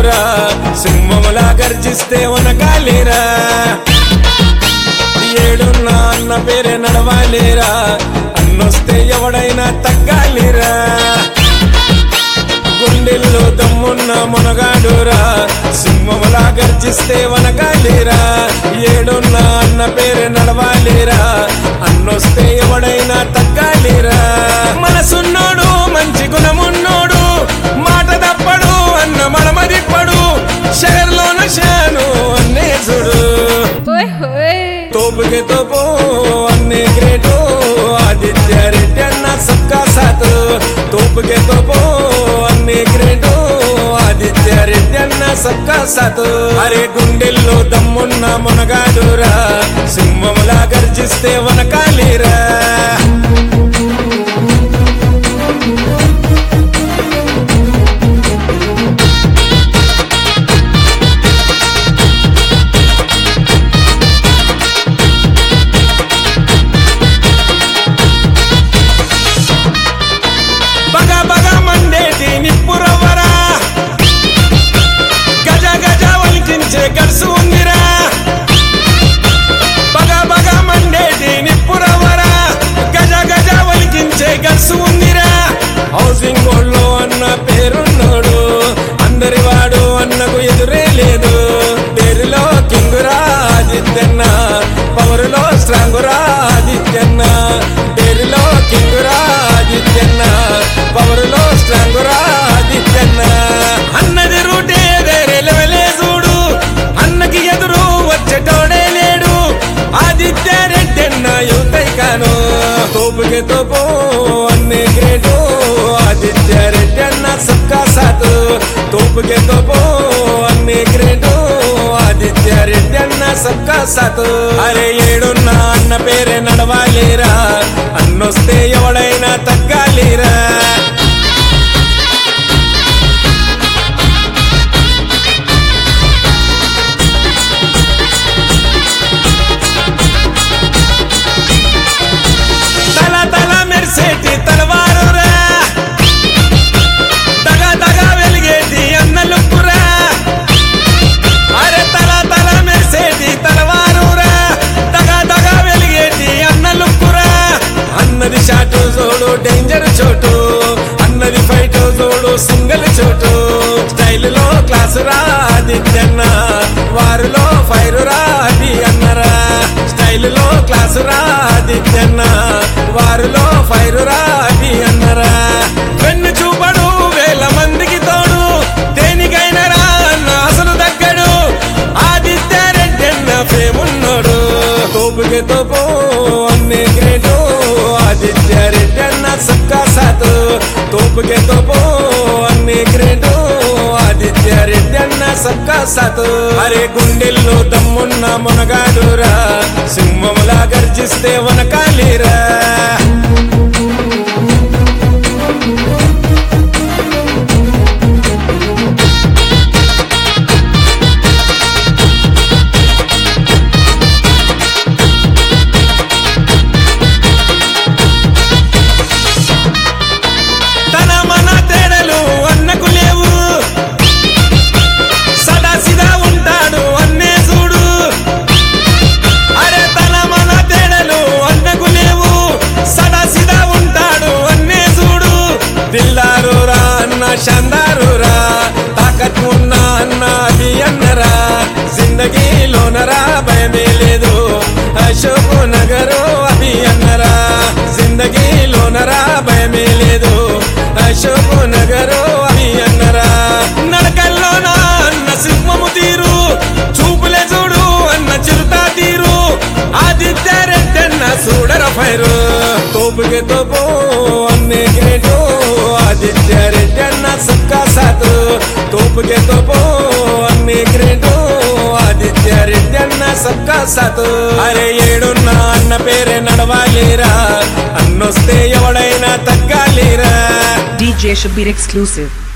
మనగాడురా సింహములా గర్జిస్తే వనకాలేరా ఏడున్న అన్న పేరే నడవాలేరా అన్నొస్తే ఎవడైనా తగ్గాలిరా గుండెల్లో దమ్మున్న మునగాడురా సింహములా గర్జిస్తే వనగాలిరా ఏడున్న అన్న పేరు నడవాలిరా అన్నొస్తే ఎవడైనా తగ్గాలిరా మనసున్నోడు మంచి గుణమున్నోడు మాట తప్పడు అన్న మనమదిప్పడు షహర్లోన షాను అన్నేసుడు ఓయ్ ఓయ్ తోపుకి తోపు అన్ని గ్రేటు ఆదిత్య రెడ్డి అన్న సబ్కా సాత్ తోపుకి తోపు అన్ని గ్రేటు ఆదిత్య రెడ్డి అన్న సబ్కా సాత్ అరే గుండెల్లో దమ్మున్న మునగాడురా సింహములా గర్జిస్తే వనకాలిరా బగ బగ మండేటి నిప్పురవ్వరా గజ గజ వలికించే గడుసు ఉందిరా బగ బగ మండేటి నిప్పురవ్వరా గజ గజ వలికించే గడుసు ఉందిరా హౌసింగ్ బోర్డులో అన్న పేరున్నాడు అందరి వాడు అన్నకు ఎదురే లేదు పేరులో కింగురా ఆదిత్యన్న పవరులో స్ట్రాంగురా ఆదిత్యన్న పేరులో కింగురా ఆదిత్యన్న పవరులో స్ట్రాంగురా ఆదిత్యన్న అన్నది రూటే వేరే లెవెలే చూడు అన్నకి ఎదురు వచ్చేటోడే లేడు ఆదిత్య రెడ్డి అన్న యువతై కాను తోపుకి తోపు అన్ని గ్రేటు ఆదిత్య రెడ్డి అన్న సబ్కా సాత్ తోపుకి తోపు అన్ని గ్రేటు ఆదిత్య రెడ్డి అన్న సబ్కా సాత్ అరే ఏడున్న అన్న పేరే నడవాలిరా అన్నొస్తే ఎవడైనా తగ్గాలిరా తల తల మెరిసేటి తలవారురా తగ తగ వెలిగేటి అన్నలుక్కురా అరే తల తల మెరిసేటి తలవారురా తగ తగ వెలిగేటి అన్నలుక్కురా అన్నది షాటు చూడు డేంజర్ చోటు అన్నది ఫైట్ చూడు సింగల్ చోటు స్టైల్లో క్లాసు రా ఆదిత్యన్న వారిలో ఫైరు రా అది అన్నరా స్టైల్లో క్లాసు రా ఆదిత్యన్న వారిలో ఫైరు రా అది అన్నరా వెన్ను చూపడు వేల మందికి తోడు దేనికైనా రా అన్న అసలు దగ్గడు ఆదిత్య రెడ్డి అన్న ఫేమున్నాడు తోపుకి తోపు అన్ని గ్రేటు ఆదిత్య రెడ్డి అన్న సబ్కా సాత్ తోపుకి తోపు అన్ని గ్రేటు ఆదిత్య రెడ్డి అన్న సబ్కా సాత్ అరే గుండెల్లో దమ్మున్న మునగాడురా సింహములా గర్జిస్తే వనకాలిరా తన మన తేడలు అన్నకు లేవు సదా సిదా ఉంటాడు అన్నే చూడు అరే తన మన తేడలు అన్నకు లేవు సదా సిదా ఉంటాడు అన్నే చూడు దిల్లారు రా అన్న షందారు రా తాకత్ ఉన్న అన్న అది అన్నరా జిందగీలోనరా భయమే లేదు అశోక్ నగరు అది అన్నరా జిందగీలోనరా భయమే లేదు అశోక్ నగరు అది అన్నరా నడకల్లోనా అన్న సింహము తీరు చూపులే చూడు అన్న చిరుతా తీరు ఆదిత్య రెడ్డి అన్న చూడర ఫైరు తోపుకి తోపు అన్ని గ్రేటు ఆదిత్య రెడ్డి అన్న సబ్కా సాత్ తోపుకి తోపు అన్ని గ్రేటు ఆదిత్య రెడ్డి అన్న సబ్కా సాత్ అరే ఏడున్న అన్న పేరే నడవాలిరా అన్నొస్తే ఎవడైనా తగ్గాలిరా DJ Shabir exclusive.